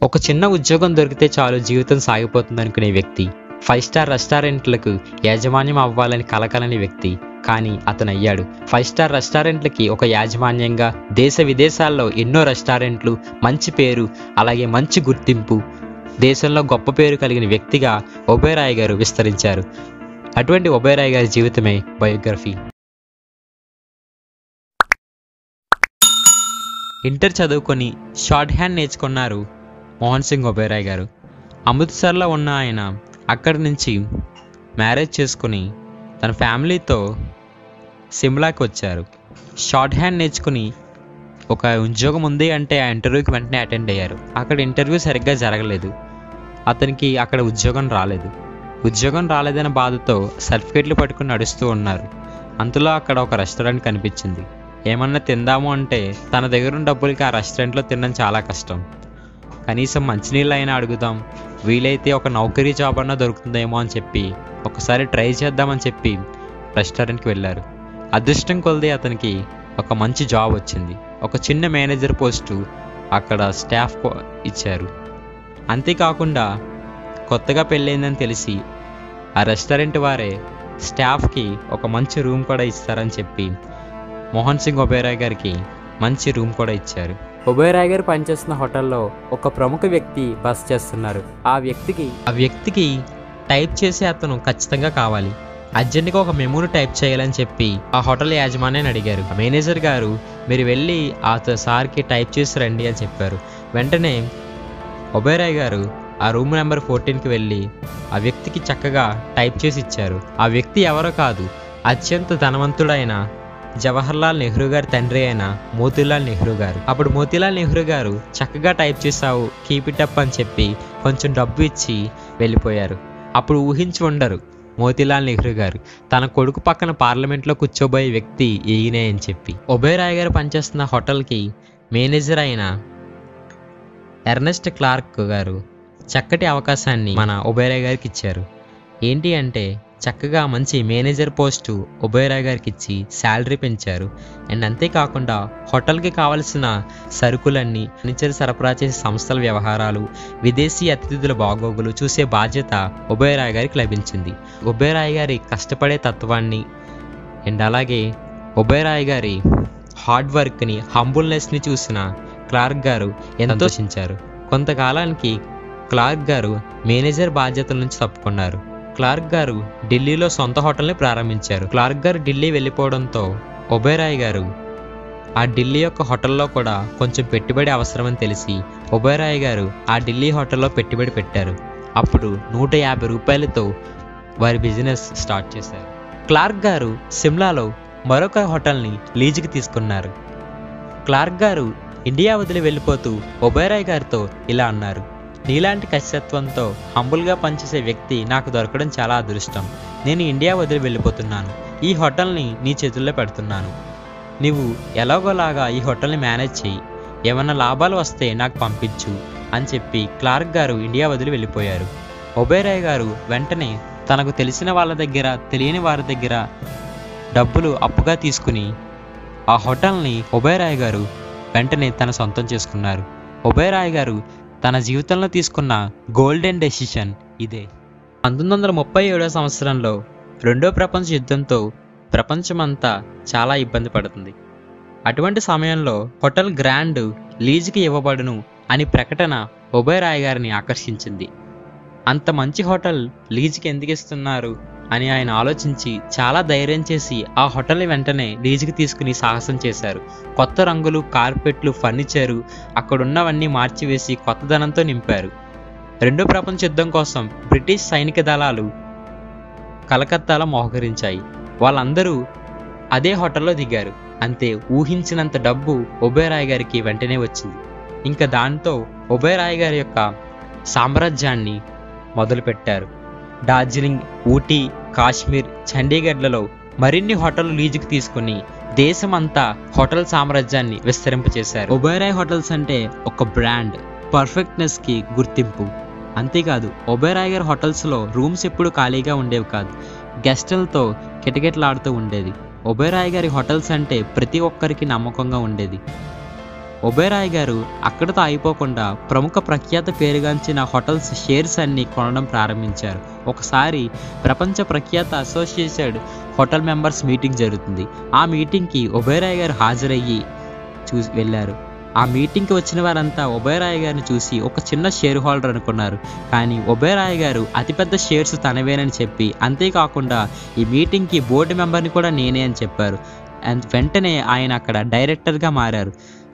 ఒక చిన్న ఉద్యోగం దొరికితే చాలు జీవితం సాగిపోతుంది అనుకునే వ్యక్తి ఫైవ్ స్టార్ రెస్టారెంట్లకు యాజమాన్యం అవ్వాలని కలకలని వ్యక్తి కానీ అతను అయ్యాడు ఫైవ్ స్టార్ రెస్టారెంట్లకి ఒక యాజమాన్యంగా దేశ విదేశాల్లో ఎన్నో రెస్టారెంట్లు మంచి పేరు అలాగే మంచి గుర్తింపు దేశంలో గొప్ప పేరు కలిగిన వ్యక్తిగా ఒబేరాయ్ గారు విస్తరించారు అటువంటి ఒబేరాయ్ గారి జీవితమే బయోగ్రఫీ ఇంటర్ చదువుకొని షార్ట్ హ్యాండ్ నేర్చుకున్నారు మోహన్ సింగ్ ఒబేరాయ్ గారు అమృత్సర్లో ఉన్న ఆయన అక్కడి నుంచి మ్యారేజ్ చేసుకుని తన ఫ్యామిలీతో సిమ్లాకి వచ్చారు షార్ట్ హ్యాండ్ నేర్చుకుని ఒక ఉద్యోగం ఉంది అంటే ఆ ఇంటర్వ్యూకి వెంటనే అటెండ్ అయ్యారు అక్కడ ఇంటర్వ్యూ సరిగ్గా జరగలేదు అతనికి అక్కడ ఉద్యోగం రాలేదు ఉద్యోగం రాలేదనే బాధతో సర్టిఫికెట్లు పట్టుకుని నడుస్తూ ఉన్నారు అంతలో అక్కడ ఒక రెస్టారెంట్ కనిపించింది ఏమన్నా తిందాము అంటే తన దగ్గర ఉన్న డబ్బులకి ఆ రెస్టారెంట్లో తినడం చాలా కష్టం కనీసం మంచినీళ్ళు అయినా అడుగుదాం వీలైతే ఒక నౌకరీ జాబ్ అన్నా దొరుకుతుందేమో అని చెప్పి ఒకసారి ట్రై చేద్దామని చెప్పి రెస్టారెంట్కి వెళ్ళారు అదృష్టం కొలిది అతనికి ఒక మంచి జాబ్ వచ్చింది ఒక చిన్న మేనేజర్ పోస్టు అక్కడ స్టాఫ్ కో- ఇచ్చారు అంతేకాకుండా కొత్తగా పెళ్ళైందని తెలిసి ఆ రెస్టారెంట్ వారే స్టాఫ్కి ఒక మంచి రూమ్ కూడా ఇస్తారని చెప్పి మోహన్ సింగ్ ఒబేరాయ్ గారికి మంచి రూమ్ కూడా ఇచ్చారు ఒబేరాయ్ గారు పనిచేస్తున్న హోటల్లో ఒక ప్రముఖ వ్యక్తి బస చేస్తున్నారు ఆ వ్యక్తికి ఆ వ్యక్తికి టైప్ చేసే అతను ఖచ్చితంగా కావాలి అర్జెంటుగా ఒక మెమోను టైప్ చేయాలని చెప్పి ఆ హోటల్ యాజమాన్యాన్ని అడిగారు ఆ మేనేజర్ గారు మీరు వెళ్ళి ఆ త- సార్కి టైప్ చేసి రండి అని చెప్పారు వెంటనే ఒబేరాయ్ గారు ఆ రూమ్ నెంబర్ ఫోర్టీన్కి వెళ్ళి ఆ వ్యక్తికి చక్కగా టైప్ చేసి ఇచ్చారు ఆ వ్యక్తి ఎవరో కాదు అత్యంత ధనవంతుడైన జవహర్లాల్ నెహ్రూ గారి తండ్రి అయిన మోతీలాల్ నెహ్రూ గారు అప్పుడు మోతీలాల్ నెహ్రూ గారు చక్కగా టైప్ చేసావు కీప్ ఇట్ అప్ అని చెప్పి కొంచెం డబ్బు ఇచ్చి వెళ్ళిపోయారు అప్పుడు ఊహించి ఉండరు మోతీలాల్ నెహ్రూ గారు తన కొడుకు పక్కన పార్లమెంట్లో కూర్చోబోయే వ్యక్తి ఈయనే అని చెప్పి ఒబేరాయ్ గారు పనిచేస్తున్న హోటల్కి మేనేజర్ అయిన ఎర్నెస్ట్ క్లార్క్ గారు చక్కటి అవకాశాన్ని మన ఒబేరాయ్ గారికి ఇచ్చారు ఏంటి అంటే చక్కగా మంచి మేనేజర్ పోస్టు ఒబేరాయ్ గారికి ఇచ్చి శాలరీ పెంచారు అండ్ అంతేకాకుండా హోటల్కి కావలసిన సరుకులన్నీ ఫర్నిచర్ సరఫరా చేసే సంస్థల వ్యవహారాలు విదేశీ అతిథుల బాగోగులు చూసే బాధ్యత ఒబేరాయ్ గారికి లభించింది ఒబేరాయ్ గారి కష్టపడే తత్వాన్ని అండ్ అలాగే ఒబేరాయ్ గారి హార్డ్ వర్క్ని హంబుల్నెస్ని చూసిన క్లార్క్ గారు ఎంతో సంతోషించారు కొంతకాలానికి క్లార్క్ గారు మేనేజర్ బాధ్యతల నుంచి తప్పుకున్నారు క్లార్క్ గారు ఢిల్లీలో సొంత హోటల్ని ప్రారంభించారు క్లార్క్ గారు ఢిల్లీ వెళ్ళిపోవడంతో ఒబేరాయ్ గారు ఆ ఢిల్లీ యొక్క హోటల్లో కూడా కొంచెం పెట్టుబడి అవసరమని తెలిసి ఒబేరాయ్ గారు ఆ ఢిల్లీ హోటల్లో పెట్టుబడి పెట్టారు అప్పుడు నూట యాభై రూపాయలతో వారి బిజినెస్ స్టార్ట్ చేశారు క్లార్క్ గారు సిమ్లాలో మరొక హోటల్ని లీజుకి తీసుకున్నారు క్లార్క్ గారు ఇండియా వదిలి వెళ్ళిపోతూ ఒబేరాయ్ గారితో ఇలా అన్నారు నీలాంటి ఖచ్చితత్వంతో హంబుల్గా పనిచేసే వ్యక్తి నాకు దొరకడం చాలా అదృష్టం నేను ఇండియా వదిలి వెళ్ళిపోతున్నాను ఈ హోటల్ని నీ చేతుల్లో పెడుతున్నాను నీవు ఎలాగోలాగా ఈ హోటల్ని మేనేజ్ చేయి ఏమన్నా లాభాలు వస్తే నాకు పంపించు అని చెప్పి క్లార్క్ గారు ఇండియా వదిలి వెళ్ళిపోయారు ఒబేరాయ్ గారు వెంటనే తనకు తెలిసిన వాళ్ళ దగ్గర తెలియని వారి దగ్గర డబ్బులు అప్పుగా తీసుకుని ఆ హోటల్ని ఒబేరాయ్ గారు వెంటనే తన సొంతం చేసుకున్నారు ఒబేరాయ్ గారు తన జీవితంలో తీసుకున్న గోల్డెన్ డెసిషన్ ఇదే పంతొమ్మిది వందల ముప్పై ఏడో సంవత్సరంలో రెండో ప్రపంచ యుద్ధంతో ప్రపంచమంతా చాలా ఇబ్బంది పడుతుంది అటువంటి సమయంలో హోటల్ గ్రాండ్ లీజుకి ఇవ్వబడును అని ప్రకటన ఒబేరాయ్ గారిని ఆకర్షించింది అంత మంచి హోటల్ లీజుకి ఎందుకు ఇస్తున్నారు అని ఆయన ఆలోచించి చాలా ధైర్యం చేసి ఆ హోటల్ వెంటనే లీజుకి తీసుకుని సాహసం చేశారు కొత్త రంగులు కార్పెట్లు ఫర్నిచరు అక్కడున్నవన్నీ మార్చివేసి కొత్తదనంతో నింపారు రెండో ప్రపంచ యుద్ధం కోసం బ్రిటిష్ సైనిక దళాలు కలకత్తాలో మోహకరించాయి వాళ్ళందరూ అదే హోటల్లో దిగారు అంతే ఊహించినంత డబ్బు ఒబేరాయ్ గారికి వెంటనే వచ్చింది ఇంకా దాంతో ఒబేరాయ్ గారి యొక్క సామ్రాజ్యాన్ని మొదలుపెట్టారు డార్జిలింగ్ ఊటీ కాశ్మీర్ చండీగఢ్లలో మరిన్ని హోటల్ లీజుకు తీసుకుని దేశమంతా హోటల్ సామ్రాజ్యాన్ని విస్తరింపచేశారు ఒబేరాయ్ హోటల్స్ అంటే ఒక బ్రాండ్ పర్ఫెక్ట్నెస్ కి గుర్తింపు అంతేకాదు ఒబేరాయ్ గారి హోటల్స్లో రూమ్స్ ఎప్పుడు ఖాళీగా ఉండేవి కాదు గెస్టులతో కిటకిటలాడుతూ ఉండేది ఒబేరాయ్ గారి హోటల్స్ అంటే ప్రతి ఒక్కరికి నమ్మకంగా ఉండేది ఒబేరాయ్ గారు అక్కడితో అయిపోకుండా ప్రముఖ ప్రఖ్యాత పేరుగాంచిన హోటల్స్ షేర్స్ అన్ని కొనడం ప్రారంభించారు ఒకసారి ప్రపంచ ప్రఖ్యాత అసోసియేటెడ్ హోటల్ మెంబర్స్ మీటింగ్ జరుగుతుంది ఆ మీటింగ్కి ఒబేరాయ్ గారు హాజరయ్యి చూసి వెళ్ళారు ఆ మీటింగ్కి వచ్చిన వారంతా ఒబేరాయ్ గారిని చూసి ఒక చిన్న షేర్ హోల్డర్ అనుకున్నారు కానీ ఒబేరాయ్ గారు అతిపెద్ద షేర్స్ తనవేనని చెప్పి అంతేకాకుండా ఈ మీటింగ్కి బోర్డు మెంబర్ని కూడా నేనే అని చెప్పారు అండ్ వెంటనే ఆయన అక్కడ డైరెక్టర్గా మారారు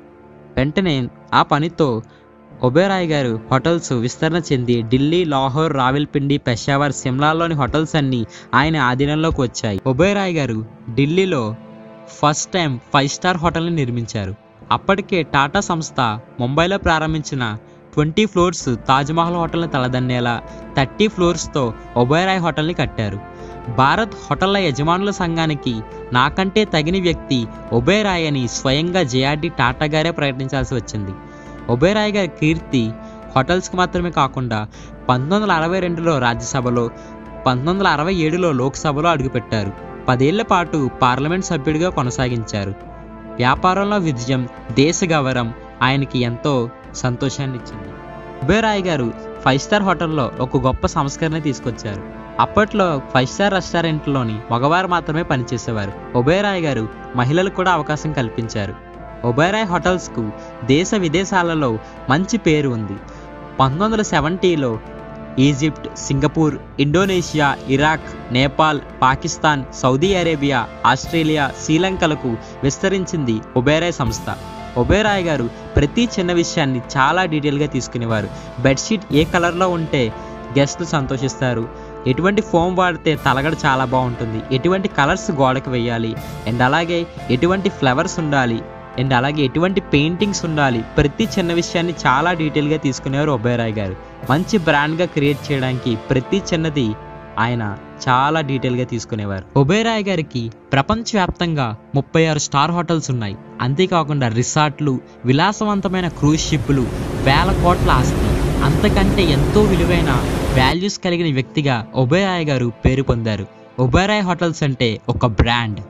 వెంటనే ఆ పనితో ఒబేరాయ్ గారు హోటల్స్ విస్తరణ చెంది ఢిల్లీ లాహోర్ రావిల్పిండి పెషావర్ సిమ్లాలోని హోటల్స్ అన్నీ ఆయన ఆధీనంలోకి వచ్చాయి ఒబేరాయ్ గారు ఢిల్లీలో ఫస్ట్ టైం ఫైవ్ స్టార్ హోటల్ని నిర్మించారు అప్పటికే టాటా సంస్థ ముంబైలో ప్రారంభించిన ట్వంటీ ఫ్లోర్స్ తాజ్మహల్ హోటల్ని తలదన్నేలా థర్టీ ఫ్లోర్స్తో ఒబేరాయ్ హోటల్ని కట్టారు భారత్ హోటళ్ల యజమానుల సంఘానికి నాకంటే తగిన వ్యక్తి ఒబేరాయ్ అని స్వయంగా జేఆర్డి టాటా గారే ప్రకటించాల్సి వచ్చింది ఒబేరాయ్ గారి కీర్తి హోటల్స్కి మాత్రమే కాకుండా పంతొమ్మిది వందల అరవై రెండులో రాజ్యసభలో పంతొమ్మిది వందల అరవై ఏడులో లోక్సభలో అడుగుపెట్టారు పదేళ్ల పాటు పార్లమెంట్ సభ్యుడిగా కొనసాగించారు వ్యాపారంలో విజయం దేశ గౌరవం ఆయనకి ఎంతో సంతోషాన్ని ఇచ్చింది ఒబేరాయ్ గారు ఫైవ్ స్టార్ హోటల్లో ఒక గొప్ప సంస్కరణ తీసుకొచ్చారు అప్పట్లో ఫైవ్ స్టార్ రెస్టారెంట్లోని మగవారు మాత్రమే పనిచేసేవారు ఒబేరాయ్ గారు మహిళలకు కూడా అవకాశం కల్పించారు ఒబేరాయ్ హోటల్స్కు దేశ విదేశాలలో మంచి పేరు ఉంది పంతొమ్మిది వందల సెవెంటీలో Egypt Singapore Indonesia Iraq Nepal Pakistan Saudi Arabia Australia శ్రీలంకలకు విస్తరించింది ఒబేరాయ్ సంస్థ ఒబేరాయ్ గారు ప్రతి చిన్న విషయాన్ని చాలా డీటెయిల్గా తీసుకునేవారు బెడ్షీట్ ఏ కలర్లో ఉంటే గెస్ట్లు సంతోషిస్తారు ఎటువంటి ఫోమ్ వాడితే తలగడ చాలా బాగుంటుంది ఎటువంటి కలర్స్ గోడకు వేయాలి అండ్ అలాగే ఎటువంటి ఫ్లవర్స్ ఉండాలి అండ్ అలాగే ఎటువంటి పెయింటింగ్స్ ఉండాలి ప్రతి చిన్న విషయాన్ని చాలా డీటెయిల్గా తీసుకునేవారు ఒబేరాయ్ గారు మంచి బ్రాండ్గా క్రియేట్ చేయడానికి ప్రతి చిన్నది ఆయన చాలా డీటెయిల్గా తీసుకునేవారు ఒబేరాయ్ గారికి ప్రపంచవ్యాప్తంగా ముప్పై ఆరు స్టార్ హోటల్స్ ఉన్నాయి అంతేకాకుండా రిసార్ట్లు విలాసవంతమైన క్రూజ్ షిప్లు వేల కోట్ల ఆస్తి అంతకంటే ఎంతో విలువైన వాల్యూస్ కలిగిన వ్యక్తిగా ఒబేరాయ్ గారు పేరు పొందారు ఒబేరాయ్ హోటల్స్ అంటే ఒక బ్రాండ్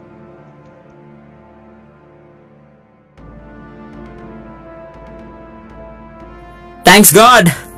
థ్యాంక్స్ గాడ్